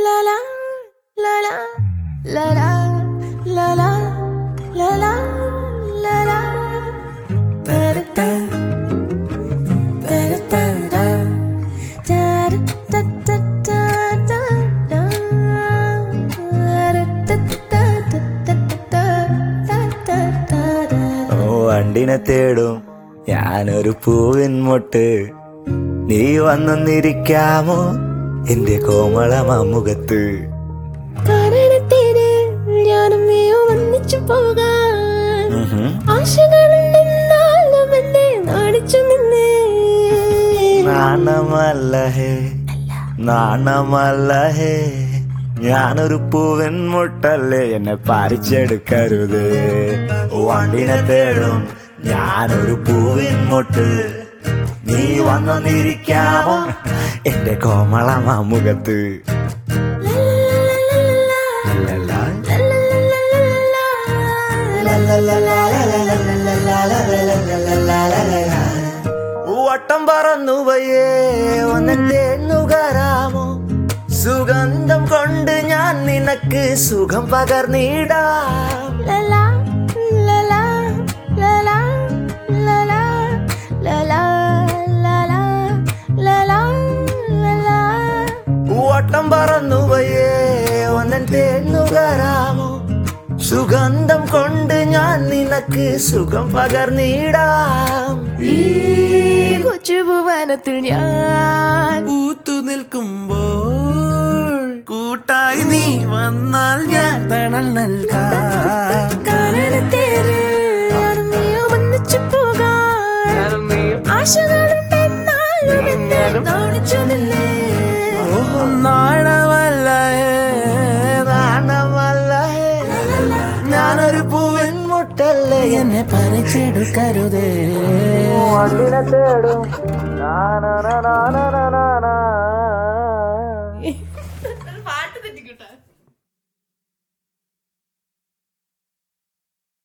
la la la la la la la la la la la la Da-da-da. Da-da-da-da. Da-da-da-da-da-da. Da-da-da-da-da-da-da-da-da. ഓ വണ്ടിനെ തേടും ഞാനൊരു പൂവിൻ മൊട്ട് നീ വന്നൊന്നിരിക്കാമോ എന്റെ കോമളമാമുഖത്ത് കാരണത്തിന് ഞാനും നീയും ഒന്നിച്ചു പോകാൻ ഉഹും. ആശകളുണ്ടെന്നാലും എന്നെ നാണിച്ചു നിന്നേ നാണമല്ല ഹേ നാണമല്ല ഹേ ഞാനൊരു പൂവൻ മുട്ടല്ലേ എന്നെ പറിച്ചെടുക്കരുത് വണ്ടിനെ തേടും ഞാനൊരു പൂവിൻ മുട്ട് നീ വന്നൊന്നിരിക്കാമോ എന്റെ കോമളമാമുഖത്ത് ലല്ലലാ. വട്ടം പറന്നു വയ്യേ ഒന്നെ നുകരാമോ സുഗന്ധം കൊണ്ട് ഞാൻ നിനക്ക് സുഖം പകർന്നിടാം ലലാ, ലലാ, ലലാ, ലലാ, ലലാ, ലലാ, ലലാ, ലലാ. വട്ടം പറന്നു വയ്യേ ഒന്നെ നുകരാമോ സുഗന്ധം കൊണ്ട് ഞാൻ നിനക്ക് സുഖം പകർന്നിടാം ഈ കൊച്ചുഭുവനത്തിൽ ഞാൻ പൂത്തു നിൽക്കുമ്പോൾ കൂട്ടായി നീ വന്നാൽ ഞാൻ തണൽ നൽകാം കാരണത്തേര് ഞാനും നീയും ഒന്നിച്ചു പോകാൻ ആശകളുണ്ടെന്നാലും എന്നെ നാണിച്ചു നിന്നേ നാണമല്ല നാണമല്ല ഹേ. ഞാനൊരു പൂവൻ മുട്ടല്ലേ എന്നെ പറിച്ചെടുക്കരുതേ വണ്ടിനെ തേടും നാ, നാ, നാ, നാ, നാ, നാ, നാ.